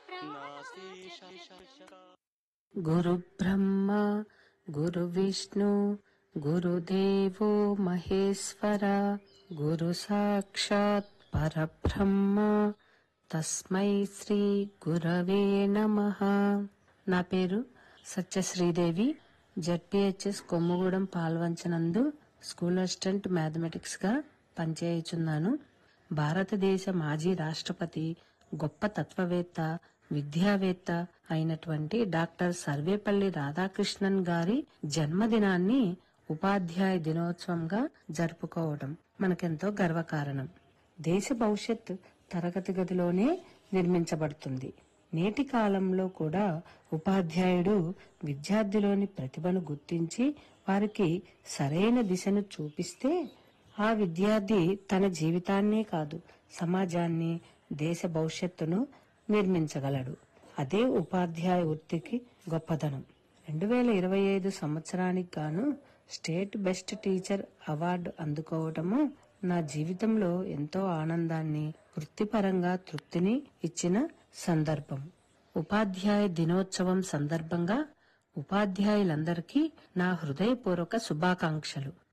గురు బ్రహ్మ గురు విష్ణు గురుదేవో మహేశ్వర గురు సాక్షాత్ పరబ్రహ్మ తస్మై శ్రీ గురవే నమః నా పేరు సత్యశ్రీదేవి జడ్పిహెచ్ఎస్ కొమ్ముగూడెం పాల్వంచనందు స్కూల్ అసిస్టెంట్ మ్యాథమెటిక్స్ గా పనిచేయుచున్నాను భారతదేశ మాజీ రాష్ట్రపతి గొప్ప తత్వవేత్త విద్యావేత్త అయినటువంటి డాక్టర్ సర్వేపల్లి రాధాకృష్ణన్ గారి జన్మదినాన్ని ఉపాధ్యాయ దినోత్సవంగా జరుపుకోవడం మనకెంతో గర్వకారణం దేశ భవిష్యత్ తరగతి గదిలోనే నిర్మించబడుతుంది నేటి కాలంలో కూడా ఉపాధ్యాయుడు విద్యార్థిలోని ప్రతిభను గుర్తించి వారికి సరైన దిశను చూపిస్తే ఆ విద్యార్థి తన జీవితాన్నే కాదు సమాజాన్ని దేశ భవిష్యత్తును నిర్మించగలడు అదే ఉపాధ్యాయ వృత్తికి గొప్పదనం రెండు వేల ఇరవై ఐదు సంవత్సరానికి గాను స్టేట్ బెస్ట్ టీచర్ అవార్డు అందుకోవటము నా జీవితంలో ఎంతో ఆనందాన్ని వృత్తిపరంగా తృప్తిని ఇచ్చిన సందర్భం ఉపాధ్యాయ దినోత్సవం సందర్భంగా ఉపాధ్యాయులందరికీ నా హృదయపూర్వక శుభాకాంక్షలు